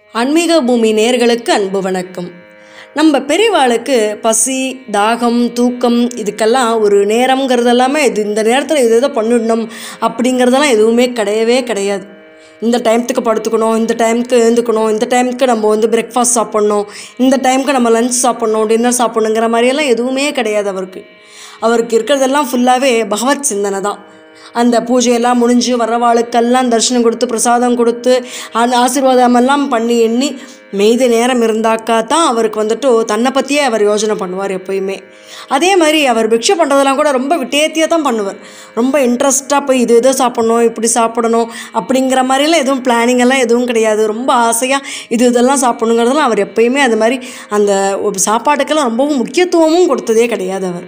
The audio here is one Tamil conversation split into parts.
ஆன்மீக பூமி நேர்களுக்கு அன்பு வணக்கம் நம்ம பெரியவாளுக்கு பசி தாகம் தூக்கம் இதுக்கெல்லாம் ஒரு நேரம்ங்கிறது எல்லாமே இது இந்த நேரத்தில் இது இதை பண்ணிடணும் அப்படிங்கிறதெல்லாம் எதுவுமே கிடையவே கிடையாது இந்த டைம்த்துக்கு படுத்துக்கணும் இந்த டைமுக்கு எழுந்துக்கணும் இந்த டைமுக்கு நம்ம வந்து பிரேக்ஃபாஸ்ட் சாப்பிட்ணும் இந்த டைமுக்கு நம்ம லஞ்ச் சாப்பிட்ணும் டின்னர் சாப்பிட்ணுங்கிற மாதிரியெல்லாம் எதுவுமே கிடையாது அவருக்கு அவருக்கு இருக்கிறதெல்லாம் ஃபுல்லாகவே பகவத் சிந்தனை தான் அந்த பூஜையெல்லாம் முடிஞ்சு வர்றவாளுக்கெல்லாம் தரிசனம் கொடுத்து பிரசாதம் கொடுத்து அந்த ஆசீர்வாதமெல்லாம் பண்ணி எண்ணி மெய்து நேரம் இருந்தாக்கா தான் அவருக்கு வந்துட்டு தன்னை பற்றியே அவர் யோசனை பண்ணுவார் எப்பயுமே அதே மாதிரி அவர் பிக்ஷை பண்ணுறதெல்லாம் கூட ரொம்ப விட்டேத்தியாக தான் பண்ணுவார் ரொம்ப இன்ட்ரெஸ்ட்டாக போய் இது இதை சாப்பிடணும் இப்படி சாப்பிடணும் அப்படிங்கிற மாதிரிலாம் எதுவும் பிளானிங் எல்லாம் எதுவும் கிடையாது ரொம்ப ஆசையாக இது இதெல்லாம் சாப்பிடணுங்கிறதெல்லாம் அவர் எப்பயுமே அது மாதிரி அந்த ஒரு சாப்பாட்டுக்கெல்லாம் ரொம்பவும் முக்கியத்துவமும் கொடுத்ததே கிடையாது அவர்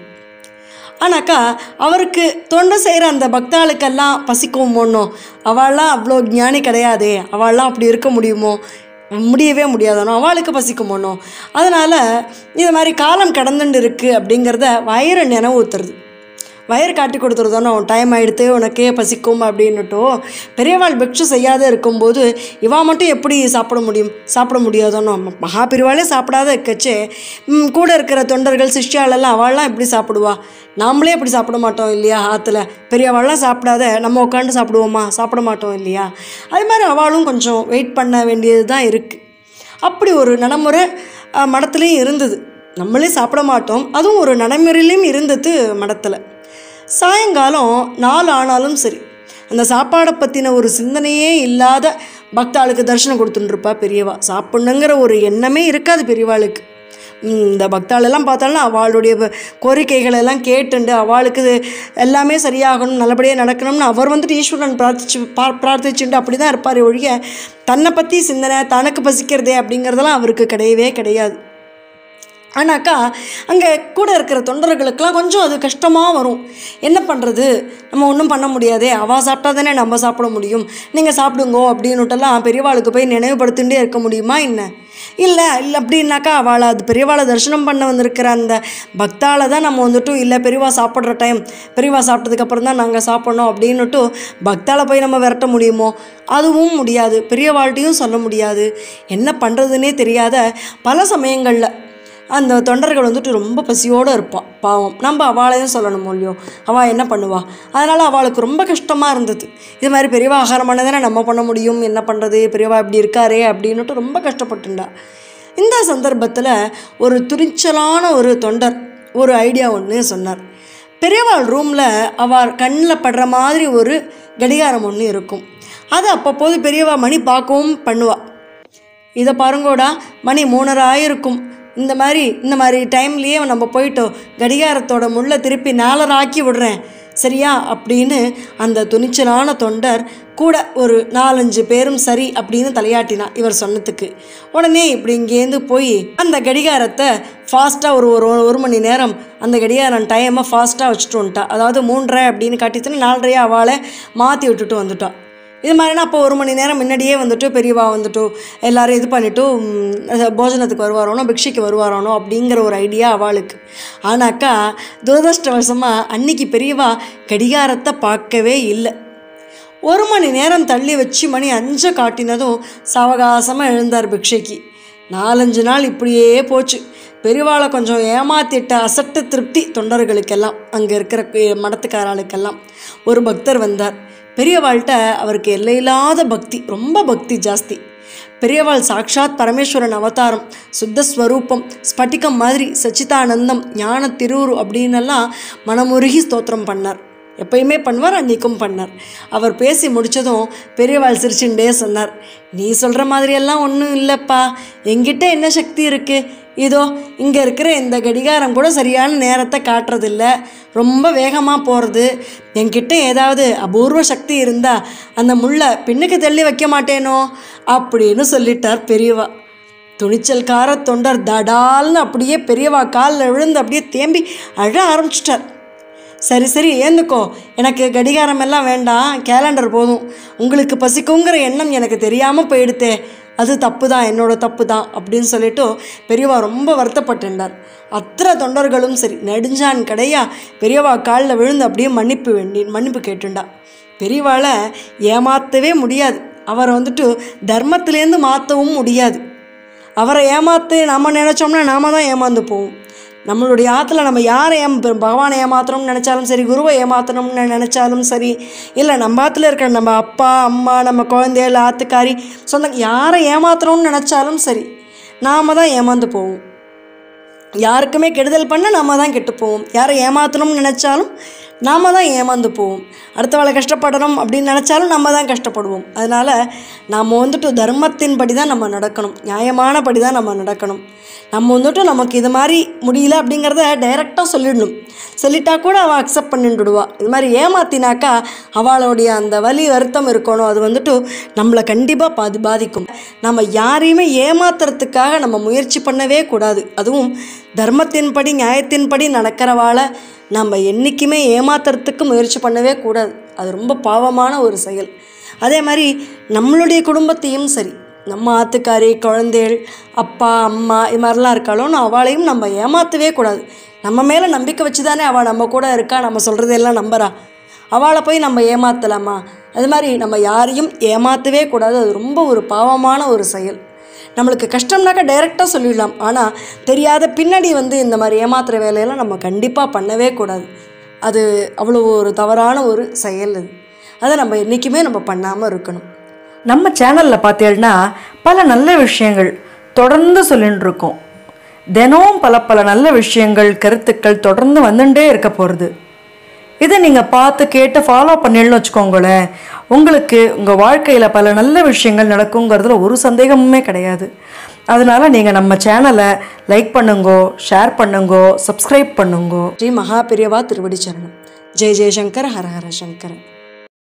ஆனாக்கா அவருக்கு தொண்டை செய்கிற அந்த பக்தாளுக்கெல்லாம் பசிக்கவும் ஒன்றும் அவள்லாம் அவ்வளோ ஞானி கிடையாதே அவள்லாம் அப்படி இருக்க முடியுமோ முடியவே முடியாதானோ அவளுக்கு பசிக்கும் ஒன்றும் அதனால் இது மாதிரி காலம் கடந்துட்டு இருக்குது அப்படிங்கிறத வயிறு நினைவு ஊத்துறது வயிறு காட்டி கொடுத்துருதானோ டைம் ஆகிடுத்து உனக்கே பசிக்கும் அப்படின்னுட்டோ பெரியவாள் பிக்ஷு செய்யாத இருக்கும்போது இவா மட்டும் எப்படி சாப்பிட முடியும் சாப்பிட முடியாதானோ மகா பெரியவாளே சாப்பிடாத இருக்கச்சே ம், கூட இருக்கிற தொண்டர்கள் சிஷ்யாலெல்லாம் அவள்லாம் எப்படி சாப்பிடுவா நாமளே இப்படி சாப்பிட மாட்டோம் இல்லையா ஆற்றுல பெரியவாள்லாம் சாப்பிடாத நம்ம உட்காந்து சாப்பிடுவோமா சாப்பிட மாட்டோம் இல்லையா அது மாதிரி அவளும் கொஞ்சம் வெயிட் பண்ண வேண்டியது தான் இருக்குது அப்படி ஒரு நடைமுறை அஹ், மடத்துலேயும் இருந்தது நம்மளே சாப்பிட மாட்டோம் அதுவும் ஒரு நடைமுறையிலையும் இருந்தது மடத்தில் சாயங்காலம் நாலு ஆனாலும் சரி அந்த சாப்பாடை பற்றின ஒரு சிந்தனையே இல்லாத பக்தாளுக்கு தரிசனம் கொடுத்துட்டுருப்பா பெரியவா சாப்பிட்ணுங்கிற ஒரு எண்ணமே இருக்காது பெரியவாளுக்கு ம், இந்த பக்தாளெல்லாம் பார்த்தாலும் அவளுடைய வ- கோரிக்கைகள் எல்லாம் கேட்டுண்டு அவளுக்கு எல்லாமே சரியாகணும் நல்லபடியாக நடக்கணும்னு அவர் வந்துட்டு ஈஸ்வரன் பிரார்த்திச்சு பா பிரார்த்திச்சுண்டு அப்படி தான் இருப்பார் ஒழிய தன்னை பற்றி சிந்தனை தனக்கு பசிக்கிறதே அப்படிங்கிறதெல்லாம் அவருக்கு கிடையவே கிடையாது ஆனாக்கா அங்கே கூட இருக்கிற தொண்டர்களுக்கெல்லாம் கொஞ்சம் அது கஷ்டமாக வரும் என்ன பண்ணுறது நம்ம ஒன்றும் பண்ண முடியாதே அவள் சாப்பிட்டா தானே நம்ம சாப்பிட முடியும் நீங்கள் சாப்பிடுங்கோ அப்படின்னுட்டெல்லாம் பெரியவாளுக்கு போய் நினைவுபடுத்திகிட்டே இருக்க முடியுமா என்ன இல்லை இல்லை அப்படின்னாக்கா அவளை அது பெரியவாளை தரிசனம் பண்ண வந்திருக்கிற அந்த பக்தால தான் நம்ம வந்துட்டு இல்லை பெரியவா சாப்பிட்ற டைம் பெரியவா சாப்பிட்டதுக்கப்புறம் தான் நாங்கள் சாப்பிட்ணும் அப்படின்னுட்டு பக்தால போய் நம்ம விரட்ட முடியுமோ அதுவும் முடியாது பெரியவாள்கிட்டையும் சொல்ல முடியாது என்ன பண்ணுறதுனே தெரியாத பல சமயங்களில் அந்த தொண்டர்கள் வந்துட்டு ரொம்ப பசியோடு இருப்பாள் பாவம் நம்ம அவளையும் சொல்லணும் இல்லையோ அவள் என்ன பண்ணுவா அதனால் அவளுக்கு ரொம்ப கஷ்டமாக இருந்தது இது மாதிரி பெரியவா ஆகாரம் பண்ணதானே நம்ம பண்ண முடியும் என்ன பண்ணுறது பெரியவா இப்படி இருக்காரே அப்படின்னுட்டு ரொம்ப கஷ்டப்பட்டுண்டா இந்த சந்தர்ப்பத்தில் ஒரு துணிச்சலான ஒரு தொண்டர் ஒரு ஐடியா ஒன்று சொன்னார் பெரியவாள் ரூமில் அவள் கண்ணில் படுற மாதிரி ஒரு கடிகாரம் ஒன்று இருக்கும் அது அப்பப்போது பெரியவா மணி பார்க்கவும் பண்ணுவாள் இதை பாருங்கோடா மணி மூணரை ஆயிருக்கும் இந்த மாதிரி இந்த மாதிரி டைம்லேயே நம்ம போயிட்டோம் கடிகாரத்தோட முள்ள திருப்பி நாலரை ஆக்கி விடுறேன் சரியா அப்படின்னு அந்த துணிச்சலான தொண்டர் கூட ஒரு நாலஞ்சு பேரும் சரி அப்படின்னு தலையாட்டினான் இவர் சொன்னதுக்கு உடனே இப்படி இங்கேருந்து போய் அந்த கடிகாரத்தை ஃபாஸ்ட்டாக ஒரு ஒரு ஒரு மணி நேரம் அந்த கடிகாரம் டைமை ஃபாஸ்ட்டாக வச்சுட்டு வந்துட்டா அதாவது மூன்றரை அப்படின்னு காட்டிச்சுன்னு நாலரையா அவளை மாற்றி விட்டுட்டு வந்துட்டான் இது மாதிரினா அப்போ ஒரு மணி நேரம் முன்னாடியே வந்துட்டு பெரியவா வந்துட்டு எல்லாரும் இது பண்ணிட்டு ம், அஹ், போஜனத்துக்கு வருவாரானோ பிக்ஷைக்கு வருவாரானோ அப்படிங்கிற ஒரு ஐடியா அவளுக்கு ஆனாக்கா துரதிருஷ்டவசமாக அன்னைக்கு பெரியவா கடிகாரத்தை பார்க்கவே இல்லை ஒரு மணி நேரம் தள்ளி வச்சு மணி அஞ்சை காட்டினதும் சாவகாசமாக எழுந்தார் பிக்ஷைக்கு நாலஞ்சு நாள் இப்படியே போச்சு பெரியவாளை கொஞ்சம் ஏமாத்திட்ட அசட்டு திருப்தி தொண்டர்களுக்கெல்லாம் அங்கே இருக்கிற பெ- மடத்துக்காராளுக்கெல்லாம் ஒரு பக்தர் வந்தார் பெரியவாள்கிட்ட அவருக்கு எல்லையில்லாத பக்தி ரொம்ப பக்தி ஜாஸ்தி பெரியவாள் சாக்ஷாத் பரமேஸ்வரன் அவதாரம் சுத்த ஸ்வரூபம் ஸ்பட்டிகம் மாதிரி சச்சிதானந்தம் ஞான திருவுரு அப்படின்னெல்லாம் மனமுருகி ஸ்தோத்திரம் பண்ணார் எப்பயுமே பண்ணுவார் அன்றைக்கும் பண்ணார் அவர் பேசி முடித்ததும் பெரியவாள் சிரிச்சுண்டே சொன்னார் நீ சொல்கிற மாதிரியெல்லாம் ஒன்றும் இல்லைப்பா என்கிட்ட என்ன சக்தி இருக்குது இதோ இங்கே இருக்கிற இந்த கடிகாரம் கூட சரியான நேரத்தை காட்டுறதில்ல ரொம்ப வேகமாக போகிறது என்கிட்ட ஏதாவது அபூர்வ சக்தி இருந்தால் அந்த முள்ளை பின்னுக்கு தள்ளி வைக்க மாட்டேனோ அப்படின்னு சொல்லிட்டார் பெரியவா துணிச்சல்கார தொண்டர் தடால்னு அப்படியே பெரியவா காலில் விழுந்து அப்படியே தேம்பி அழ ஆரம்பிச்சிட்டார் சரி சரி ஏந்துக்கோ எனக்கு கடிகாரம் எல்லாம் வேண்டாம் கேலண்டர் போதும் உங்களுக்கு பசிக்குங்கிற எண்ணம் எனக்கு தெரியாமல் போயிடுத்தே அது தப்பு தான் என்னோட தப்பு தான் அப்படின்னு சொல்லிட்டு பெரியவா ரொம்ப வருத்தப்பட்டுண்டார் அத்தனை தொண்டர்களும் சரி நெடுஞ்சான் கடையா பெரியவா காலில் விழுந்து அப்படியே மன்னிப்பு வேண்டி மன்னிப்பு கேட்டுண்டா பெரியவாளை ஏமாற்றவே முடியாது அவரை வந்துட்டு தர்மத்திலேருந்து மாற்றவும் முடியாது அவரை ஏமாத்து நம்ம நினச்சோம்னா நாம தான் ஏமாந்து போவோம் நம்மளுடைய ஆற்றுல நம்ம யாரை ஏம் பகவானை ஏமாத்தணும்னு நினச்சாலும் சரி குருவை ஏமாற்றணும்னு நினச்சாலும் சரி இல்லை நம்ம ஆற்றுல இருக்கிற நம்ம அப்பா அம்மா நம்ம குழந்தைகள் ஆத்துக்காரி சொந்த யாரை ஏமாத்தணும்னு நினச்சாலும் சரி நாம தான் ஏமாந்து போவோம் யாருக்குமே கெடுதல் பண்ண நாம தான் கெட்டு போவோம் யாரை ஏமாற்றணும்னு நினச்சாலும் நாம தான் ஏமாந்து போவோம் அடுத்தவளை கஷ்டப்படணும் அப்படின்னு நினச்சாலும் நம்ம தான் கஷ்டப்படுவோம் அதனால் நாம் வந்துட்டு தர்மத்தின்படி தான் நம்ம நடக்கணும் நியாயமானபடி தான் நம்ம நடக்கணும் நம்ம வந்துட்டு நமக்கு இது மாதிரி முடியல அப்படிங்கிறத டைரெக்டாக சொல்லிடணும் சொல்லிட்டா கூட அவள் அக்செப்ட் பண்ணிட்டுடுவா இது மாதிரி ஏமாத்தினாக்கா அவளுடைய அந்த வலி வருத்தம் இருக்கணும் அது வந்துட்டு நம்மளை கண்டிப்பாக பாதி பாதிக்கும் நம்ம யாரையுமே ஏமாத்துறதுக்காக நம்ம முயற்சி பண்ணவே கூடாது அதுவும் தர்மத்தின்படி நியாயத்தின்படி நடக்கிறவாளை நம்ம என்றைக்குமே ஏமாத்துறதுக்கு முயற்சி பண்ணவே கூடாது அது ரொம்ப பாவமான ஒரு செயல் அதே மாதிரி நம்மளுடைய குடும்பத்தையும் சரி நம்ம ஆத்துக்காரி குழந்தைகள் அப்பா அம்மா இது மாதிரிலாம் இருக்காளோன்னு அவளையும் நம்ம ஏமாற்றவே கூடாது நம்ம மேலே நம்பிக்கை வச்சு தானே அவள் நம்ம கூட இருக்கா நம்ம சொல்கிறதெல்லாம் நம்புறா அவளை போய் நம்ம ஏமாற்றலாமா அது மாதிரி நம்ம யாரையும் ஏமாற்றவே கூடாது அது ரொம்ப ஒரு பாவமான ஒரு செயல் நம்மளுக்கு கஷ்டம்னாக்கா டைரெக்டாக சொல்லிடலாம் ஆனால் தெரியாத பின்னாடி வந்து இந்த மாதிரி ஏமாத்துற வேலையெல்லாம் நம்ம கண்டிப்பாக பண்ணவே கூடாது அது அவ்வளோ ஒரு தவறான ஒரு செயல் அது அதை நம்ம என்றைக்குமே நம்ம பண்ணாமல் இருக்கணும் நம்ம சேனலில் பார்த்தீங்கன்னா பல நல்ல விஷயங்கள் தொடர்ந்து சொல்லிட்டு இருக்கோம் தினம் பல பல நல்ல விஷயங்கள் கருத்துக்கள் தொடர்ந்து வந்துட்டே இருக்க போகிறது இதை நீங்கள் பார்த்து கேட்டு ஃபாலோ பண்ணிடணும்னு வச்சுக்கோங்களேன் உங்களுக்கு உங்கள் வாழ்க்கையில் பல நல்ல விஷயங்கள் நடக்குங்கிறதுல ஒரு சந்தேகமுமே கிடையாது அதனால் நீங்கள் நம்ம சேனலை லைக் பண்ணுங்கோ ஷேர் பண்ணுங்கோ சப்ஸ்கிரைப் பண்ணுங்கோ ஸ்ரீ மகா பெரியவா திருவடி சரணம் ஜெய ஜெயசங்கர் ஹர ஹர சங்கர்